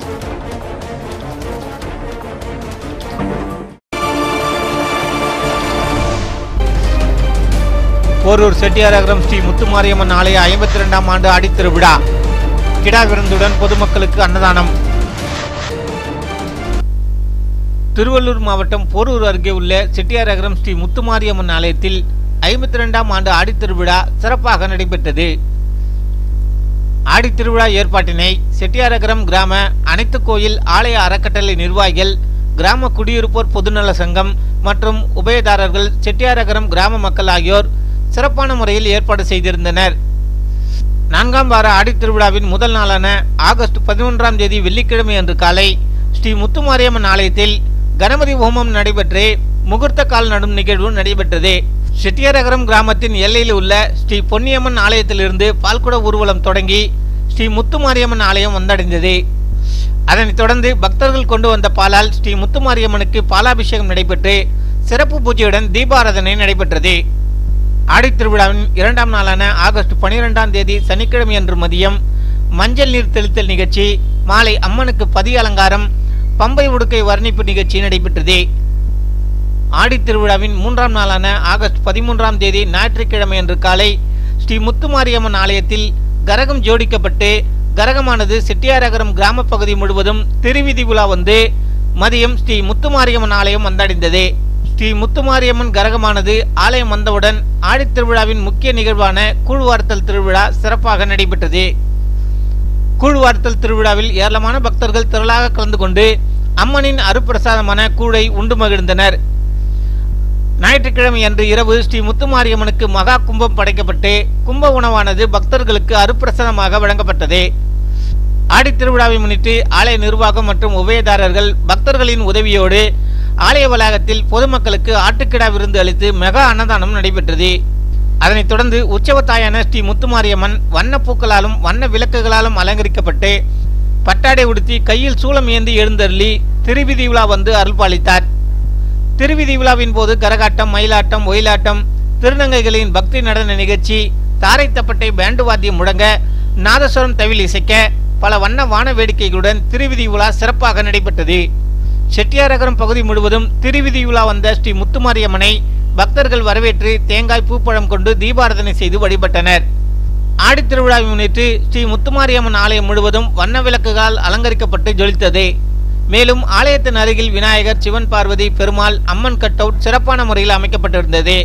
போரூர் செட்டியாரகரம் ஸ்ரீ முத்துமாரியம்மன் ஆலய ஐம்பத்தி இரண்டாம் ஆண்டு ஆடித்திருவிழா கிடா விருந்துடன் பொதுமக்களுக்கு அன்னதானம் திருவள்ளூர் மாவட்டம் போரூர் அருகே உள்ள செட்டியாரகரம் ஸ்ரீ முத்துமாரியம்மன் ஆலயத்தில் ஐம்பத்தி இரண்டாம் ஆண்டு ஆடித்திருவிழா சிறப்பாக நடைபெற்றது ஆடித்திருவிழா ஏற்பாட்டினை செட்டியாரகரம் கிராம அனைத்து கோயில் ஆலய அறக்கட்டளை நிர்வாகிகள் கிராம குடியிருப்போர் பொதுநல சங்கம் மற்றும் உபயதாரர்கள் செட்டியாரகரம் கிராம மக்கள் ஆகியோர் சிறப்பான முறையில் ஏற்பாடு செய்திருந்தனர் நான்காம் வார ஆடித்திருவிழாவின் முதல் நாளான ஆகஸ்ட் பதினொன்றாம் தேதி வெள்ளிக்கிழமை அன்று காலை ஸ்ரீ முத்துமாரியம்மன் ஆலயத்தில் கணபதி ஹோமம் நடைபெற்று முகூர்த்த கால் நடும் நிகழ்வு நடைபெற்றது செட்டியாரகரம் கிராமத்தின் எல்லையில் உள்ள ஸ்ரீ பொன்னியம்மன் ஆலயத்திலிருந்து பால்குட ஊர்வலம் தொடங்கி ஸ்ரீ முத்துமாரியம்மன் ஆலயம் வந்தடைந்தது அதனைத் தொடர்ந்து பக்தர்கள் கொண்டு வந்த பாலால் ஸ்ரீ முத்துமாரியம்மனுக்கு பாலாபிஷேகம் நடைபெற்று சிறப்பு பூஜையுடன் தீபாராதனை நடைபெற்றது ஆடித்திருவிழாவின் இரண்டாம் நாளான ஆகஸ்ட் பனிரெண்டாம் தேதி சனிக்கிழமை அன்று மதியம் மஞ்சள் நீர் தெளித்தல் நிகழ்ச்சி மாலை அம்மனுக்கு பதி அலங்காரம் பம்பை உடுக்கை வர்ணிப்பு நிகழ்ச்சி நடைபெற்றது ஆடித்திருவிழாவின் மூன்றாம் நாளான ஆகஸ்ட் பதிமூன்றாம் தேதி ஞாயிற்றுக்கிழமை அன்று காலை ஸ்ரீ முத்துமாரியம்மன் ஆலயத்தில் கரகம் ஜோடிக்கப்பட்டு கரகமானது செட்டியாரகரம் கிராம பகுதி முழுவதும் திருவிதி உலா வந்து மதியம் ஸ்ரீ முத்துமாரியம்மன் ஆலயம் வந்தடைந்தது ஸ்ரீ முத்துமாரியம்மன் கரகமானது ஆலயம் வந்தவுடன் ஆடித்திருவிழாவின் முக்கிய நிகழ்வான கூழ்வார்த்தல் திருவிழா சிறப்பாக நடைபெற்றது கூழ்வார்த்தல் திருவிழாவில் ஏராளமான பக்தர்கள் திரளாக கலந்து கொண்டு அம்மனின் அருப்பிரசாதமான கூழை உண்டு மகிழ்ந்தனர் ஞாயிற்றுக்கிழமை அன்று இரவு ஸ்ரீ முத்துமாரியம்மனுக்கு மகா கும்பம் படைக்கப்பட்டு கும்ப உணவானது பக்தர்களுக்கு அருப்பிரசாதமாக வழங்கப்பட்டது ஆடித்திருவிழாவை முன்னிட்டு ஆலய நிர்வாகம் மற்றும் உபயதாரர்கள் பக்தர்களின் உதவியோடு ஆலய வளாகத்தில் பொதுமக்களுக்கு ஆட்டுக்கிடா விருந்து அளித்து மெகா அன்னதானம் நடைபெற்றது அதனைத் தொடர்ந்து உற்சவத்தாயான ஸ்ரீ முத்துமாரியம்மன் வண்ண பூக்களாலும் வண்ண விளக்குகளாலும் அலங்கரிக்கப்பட்டு பட்டாடை உடுத்தி கையில் சூளம் ஏந்தி எழுந்தருளி திருவிதி விழா வந்து அருள்பாலித்தார் திருவிதி விழாவின் போது கரகாட்டம் மயிலாட்டம் ஒயிலாட்டம் திருநங்கைகளின் பக்தி நடன நிகழ்ச்சி தாரை தப்பட்டை பேண்டு வாத்தியம் முழங்க நாதஸ்வரம் தவில் இசைக்க பல வண்ண வான வேடிக்கைகளுடன் திருவிதி விழா சிறப்பாக நடைபெற்றது செட்டியாரகரம் பகுதி முழுவதும் திருவிதி விழா வந்த ஸ்ரீ முத்துமாரியம்மனை பக்தர்கள் வரவேற்று தேங்காய் பூப்பழம் கொண்டு தீபாராதனை செய்து வழிபட்டனர் ஆடித்திருவிழாவை முன்னிட்டு ஸ்ரீ முத்துமாரியம்மன் ஆலயம் முழுவதும் வண்ண விளக்குகளால் அலங்கரிக்கப்பட்டு ஜொலித்தது மேலும் ஆலயத்தின் அருகில் விநாயகர் சிவன் பார்வதி பெருமாள் அம்மன் கட் அவுட் சிறப்பான முறையில் அமைக்கப்பட்டிருந்தது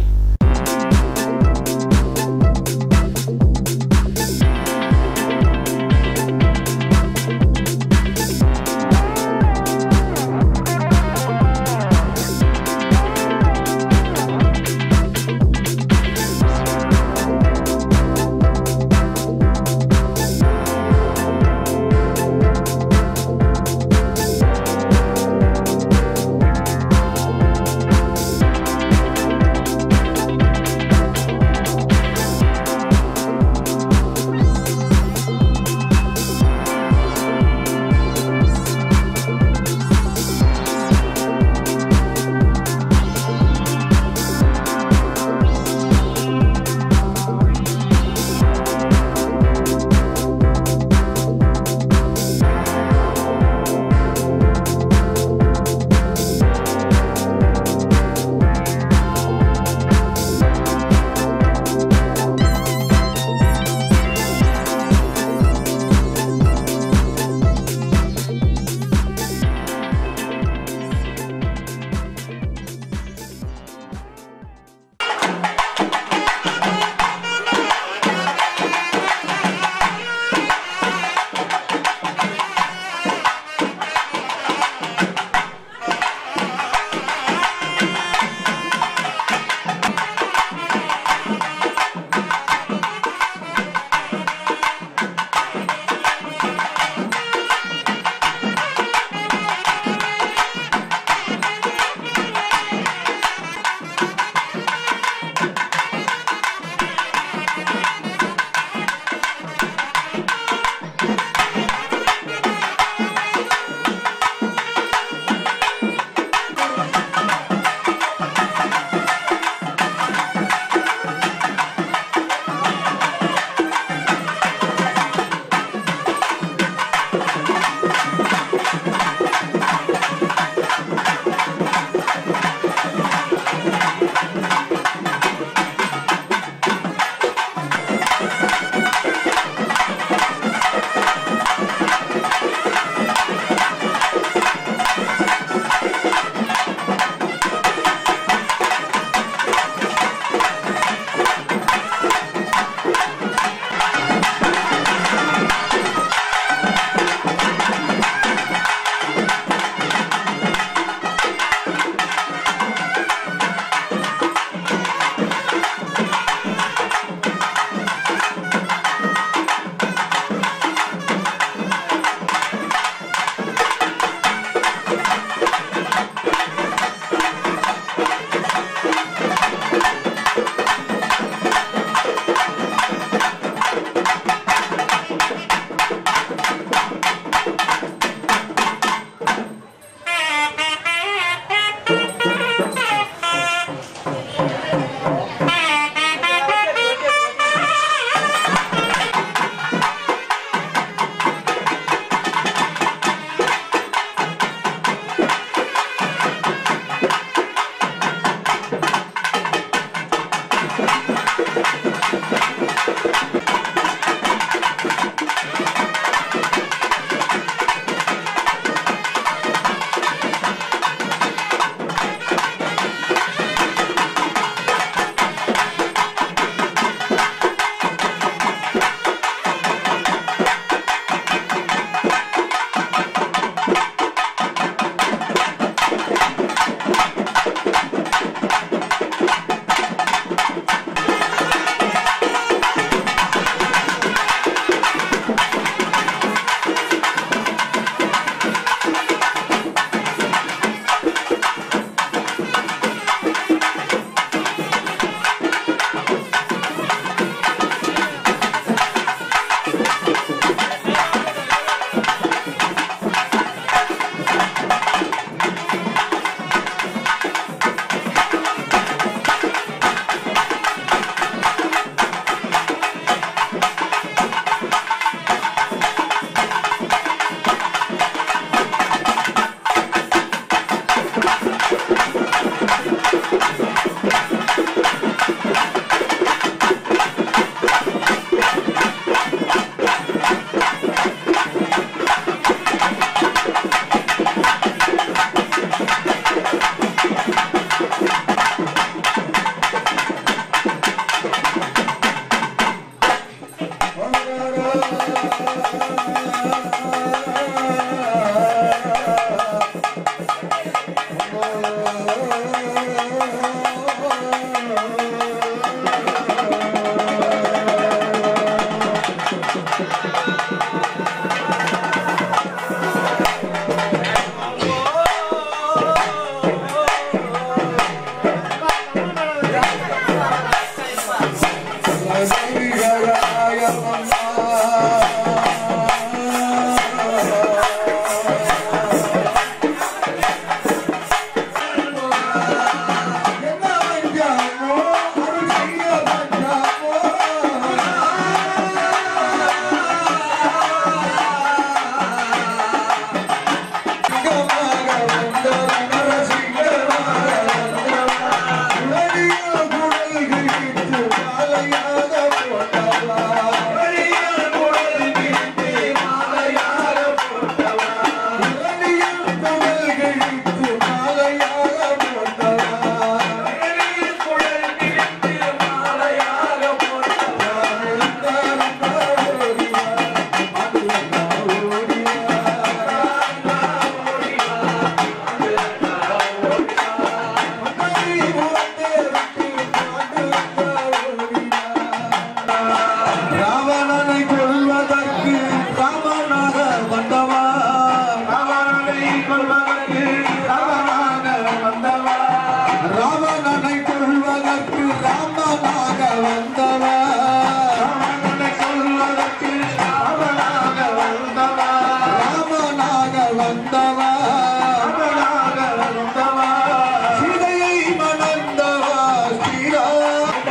ராவணனை கொள்வதற்கு ராமனாக வந்தவா ராவணனை கொள்வதற்கு ராமனாக வந்தவா ராவணனை கொள்வதற்கு ராமனாக வந்தவா ராவணனை கொள்வதற்கு ராமனாக வந்தவா ராமனாக வந்தவா ராமனாக வந்தவா சீதையை மணந்தவா ஸ்ரீராமா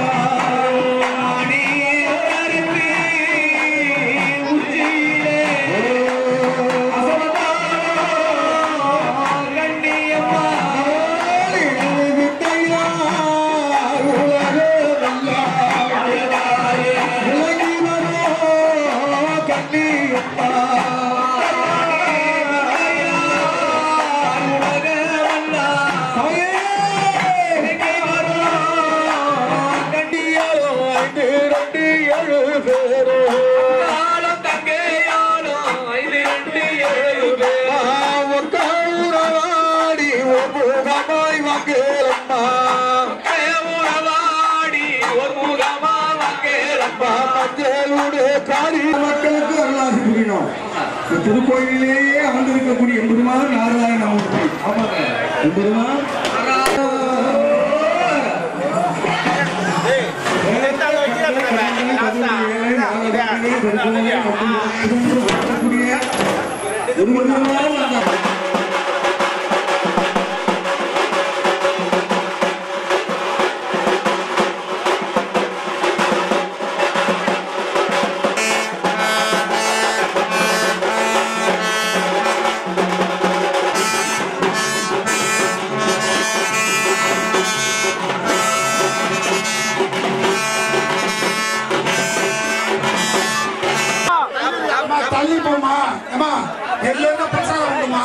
காரி மக்களுக்கு அருளாசி புரியணும் இந்த திருக்கோயிலேயே அமர்ந்திருக்கக்கூடிய எம்பெருமான் நாராயணமூர்த்தி ஆமாங்க எம்பெருமான் தள்ளி போமா ஏமா எல்லாம் பிரசாதம் உண்டுமா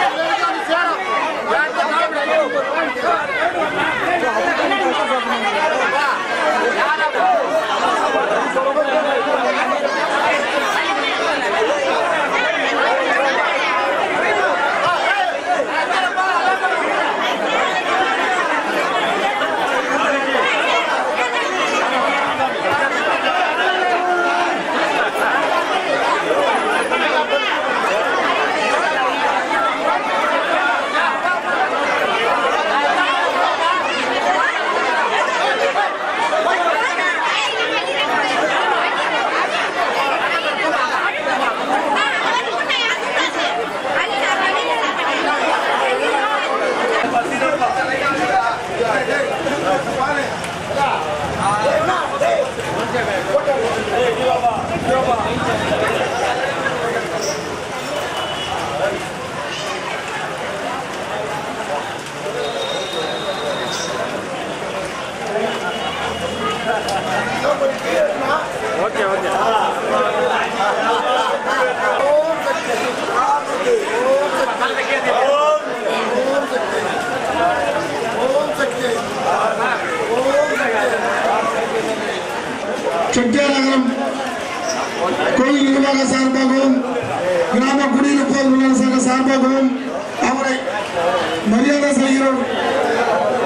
செட்டியாநகரம் கோயில் நிர்வாக சார்பாகவும் கிராம குடியிருப்போர் சங்க சார்பாகவும் அவரை மரியாதை செய்கிறோம்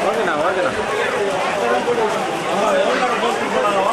ஓகேண்ணா ஓகேண்ணா